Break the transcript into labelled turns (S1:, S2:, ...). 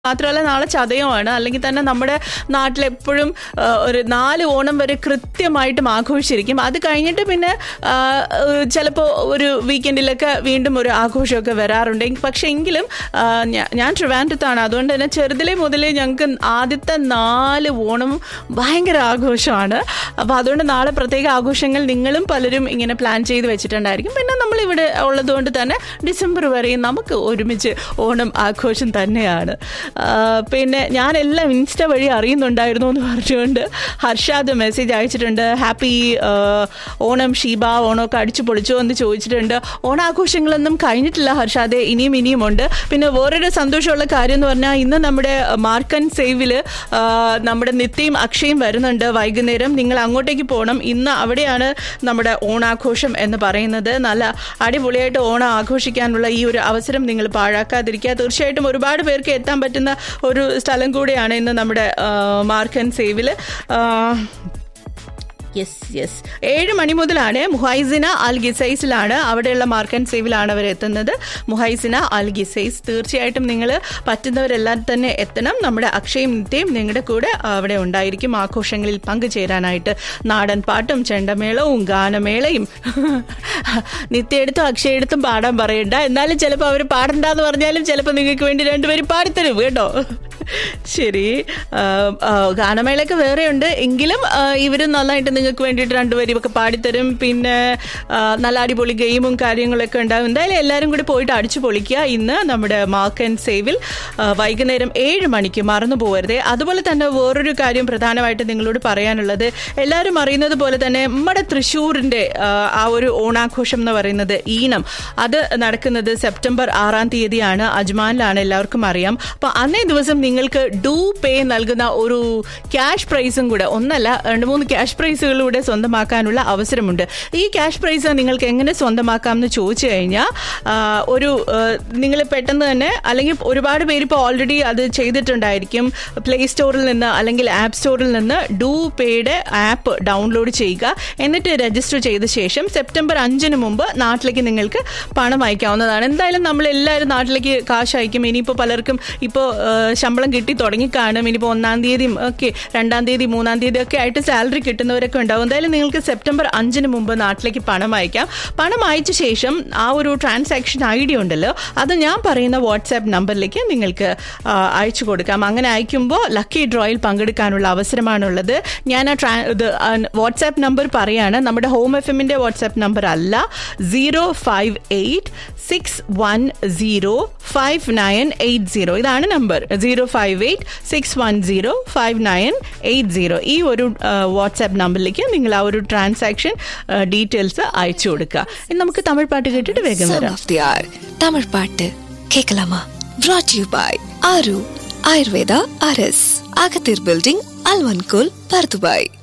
S1: മാത്രമല്ല നാളെ ചതയമാണ് അല്ലെങ്കിൽ തന്നെ നമ്മുടെ നാട്ടിലെപ്പോഴും ആ, ഒരു നാല് ഓണം വരെ കൃത്യമായിട്ടും ആഘോഷിച്ചിരിക്കും അത് കഴിഞ്ഞിട്ട് പിന്നെ ചിലപ്പോൾ ഒരു വീക്കെൻഡിലൊക്കെ വീണ്ടും ഒരു ആഘോഷമൊക്കെ വരാറുണ്ട് എങ്കി- പക്ഷെ എങ്കിലും ആ, ഞാ- ഞാൻ ട്രിവാൻഡ്രത്താണ് അതുകൊണ്ട് തന്നെ ചെറുതിലെ മുതലേ ഞങ്ങൾക്ക് ആദ്യത്തെ നാല് ഓണം ഭയങ്കര ആഘോഷമാണ് അപ്പോൾ അതുകൊണ്ട് നാളെ പ്രത്യേക ആഘോഷങ്ങൾ നിങ്ങളും പലരും ഇങ്ങനെ പ്ലാൻ ചെയ്ത് വെച്ചിട്ടുണ്ടായിരിക്കും പിന്നെ നമ്മളിവിടെ ഉള്ളതുകൊണ്ട് തന്നെ ഡിസംബർ വരെയും നമുക്ക് ഒരുമിച്ച് ഓണം ആഘോഷം തന്നെയാണ് ആ, പിന്നെ ഞാനെല്ലാം ഇൻസ്റ്റ വഴി അറിയുന്നുണ്ടായിരുന്നു എന്ന് പറഞ്ഞുകൊണ്ട് ഹർഷാദ് മെസ്സേജ് അയച്ചിട്ടുണ്ട് ഹാപ്പി ഓണം ഷീബ ഓണമൊക്കെ അടിച്ചു പൊളിച്ചോ എന്ന് ചോദിച്ചിട്ടുണ്ട് ഓണാഘോഷങ്ങളൊന്നും കഴിഞ്ഞിട്ടില്ല ഹർഷാദെ ഇനിയും ഇനിയും ഉണ്ട് പിന്നെ വേറൊരു സന്തോഷമുള്ള കാര്യം എന്ന് പറഞ്ഞാൽ ഇന്ന് നമ്മുടെ മാർക്കൻ സേവിൽ നമ്മുടെ നിത്യയും അക്ഷയും വരുന്നുണ്ട് വൈകുന്നേരം നിങ്ങൾ അങ്ങോട്ടേക്ക് പോകണം ഇന്ന് അവിടെയാണ് നമ്മുടെ ഓണാഘോഷം എന്ന് പറയുന്നത് നല്ല അടിപൊളിയായിട്ട് ഓണം ആഘോഷിക്കാനുള്ള ഈ ഒരു അവസരം നിങ്ങൾ പാഴാക്കാതിരിക്കുക തീർച്ചയായിട്ടും ഒരുപാട് പേർക്ക് എത്താൻ പറ്റുന്ന ഒരു സ്ഥലം കൂടിയാണ് ഇന്ന് നമ്മുടെ മാർക്കൻ സേവിൽ യെസ് യെസ് ഏഴ് മണി മുതലാണ് മുഹൈസിന അൽ ഗിസൈസിലാണ് അവിടെയുള്ള മാർക്ക് ആൻഡ് സേവിലാണ് അവർ എത്തുന്നത് മുഹൈസിന അൽ ഗിസൈസ് തീർച്ചയായിട്ടും നിങ്ങൾ പറ്റുന്നവരെല്ലാം തന്നെ എത്തണം നമ്മുടെ അക്ഷയും നിത്യയും നിങ്ങളുടെ കൂടെ അവിടെ ഉണ്ടായിരിക്കും ആഘോഷങ്ങളിൽ പങ്കുചേരാനായിട്ട് നാടൻ പാട്ടും ചെണ്ടമേളവും ഗാനമേളയും നിത്യ എടുത്തും അക്ഷയ എടുത്തും പാടാൻ പറയണ്ട എന്നാലും ചിലപ്പോൾ അവർ പാടണ്ടെന്ന് പറഞ്ഞാലും ചിലപ്പോൾ നിങ്ങൾക്ക് വേണ്ടി രണ്ടുപേരും പാടിത്തരും കേട്ടോ ശരി ആ, ആ, ഗാനമേളയൊക്കെ വേറെയുണ്ട് എങ്കിലും ഇവർ നന്നായിട്ട് നിങ്ങൾക്ക് വേണ്ടിയിട്ട് രണ്ടുപേരും ഒക്കെ പാടിത്തരും പിന്നെ ആ, നല്ല അടിപൊളി ഗെയിമും കാര്യങ്ങളൊക്കെ ഉണ്ടാവും എന്തായാലും എല്ലാവരും കൂടി പോയിട്ട് അടിച്ചു പൊളിക്കുക ഇന്ന് നമ്മുടെ മാർക്ക് ആൻഡ് സേവിൽ ആ, വൈകുന്നേരം ഏഴ് മണിക്ക് മറന്നു പോകരുത് അതുപോലെ തന്നെ വേറൊരു കാര്യം പ്രധാനമായിട്ട് നിങ്ങളോട് പറയാനുള്ളത് എല്ലാവരും അറിയുന്നത് പോലെ തന്നെ നമ്മുടെ തൃശ്ശൂരിൻ്റെ ആ ഒരു ഓണാഘോഷം എന്ന് പറയുന്നത് ഈണം അത് നടക്കുന്നത് സെപ്റ്റംബർ ആറാം തീയതിയാണ് അജ്മാനിലാണ് എല്ലാവർക്കും അറിയാം അപ്പൊ അന്നേ ദിവസം നിങ്ങൾക്ക് ഡൂ പേ നൽകുന്ന ഒരു ക്യാഷ് പ്രൈസും കൂടെ ഒന്നല്ല രണ്ട് മൂന്ന് ക്യാഷ് പ്രൈസുകളിലൂടെ സ്വന്തമാക്കാനുള്ള അവസരമുണ്ട് ഈ ക്യാഷ് പ്രൈസ് നിങ്ങൾക്ക് എങ്ങനെ സ്വന്തമാക്കാം എന്ന് ചോദിച്ചു കഴിഞ്ഞാൽ ആ, ഒരു നിങ്ങൾ പെട്ടെന്ന് തന്നെ അല്ലെങ്കിൽ ഒരുപാട് പേര് ഇപ്പോൾ ഓൾറെഡി അത് ചെയ്തിട്ടുണ്ടായിരിക്കും പ്ലേ സ്റ്റോറിൽ നിന്ന് അല്ലെങ്കിൽ ആപ്പ് സ്റ്റോറിൽ നിന്ന് ഡൂ പേയുടെ ആപ്പ് ഡൗൺലോഡ് ചെയ്യുക എന്നിട്ട് രജിസ്റ്റർ ചെയ്ത ശേഷം സെപ്റ്റംബർ അഞ്ചിന് മുമ്പ് നാട്ടിലേക്ക് നിങ്ങൾക്ക് പണം അയക്കാവുന്നതാണ് എന്തായാലും നമ്മൾ എല്ലാവരും നാട്ടിലേക്ക് കാശ് അയക്കും ഇനിയിപ്പോൾ പലർക്കും ഇപ്പോൾ ശമ്പളം കിട്ടി തുടങ്ങിക്കാണും ഇനിയിപ്പോൾ ഒന്നാം തീയതിയും ഒക്കെ രണ്ടാം തീയതി മൂന്നാം തീയതി ഒക്കെ ആയിട്ട് സാലറി കിട്ടുന്നവരൊക്കെ ഉണ്ടാവും എന്തായാലും നിങ്ങൾക്ക് സെപ്റ്റംബർ അഞ്ചിന് മുമ്പ് നാട്ടിലേക്ക് പണം അയക്കാം പണം അയച്ച ശേഷം ആ ഒരു ട്രാൻസാക്ഷൻ ഐ ഡി ഉണ്ടല്ലോ അത് ഞാൻ പറയുന്ന വാട്സാപ്പ് നമ്പറിലേക്ക് നിങ്ങൾക്ക് ആ, അയച്ചു കൊടുക്കാം അങ്ങനെ അയക്കുമ്പോൾ ലക്കി ഡ്രോയിൽ പങ്കെടുക്കാനുള്ള അവസരമാണുള്ളത് ഞാൻ ആ ട്രാ ഇത് വാട്സാപ്പ് നമ്പർ പറയാണ് നമ്മുടെ ഹോം എഫ് എമ്മിൻ്റെ വാട്സാപ്പ് നമ്പർ അല്ല zero five eight six one zero five nine eight zero ഇതാണ് number zero five eight six one zero five nine eight zero ഈ ഒരു വാട്സാപ്പ് നമ്പറിലേക്ക് നിങ്ങൾ ആ ഒരു ട്രാൻസാക്ഷൻ ഡീറ്റെയിൽസ് അയച്ചു കൊടുക്കുക ഇനി നമുക്ക് തമിഴ് പാട്ട് കേട്ടിട്ട് വേഗം
S2: Son
S1: വരാം
S2: of the hour தமிழ் பாட்டு கேட்கலாமா brought யூ பாய் ஆரு ஆயுர்வேதா அரஸ் அகத்தீர் பில்டிங் அல்வன்கோல் பர்துபாய்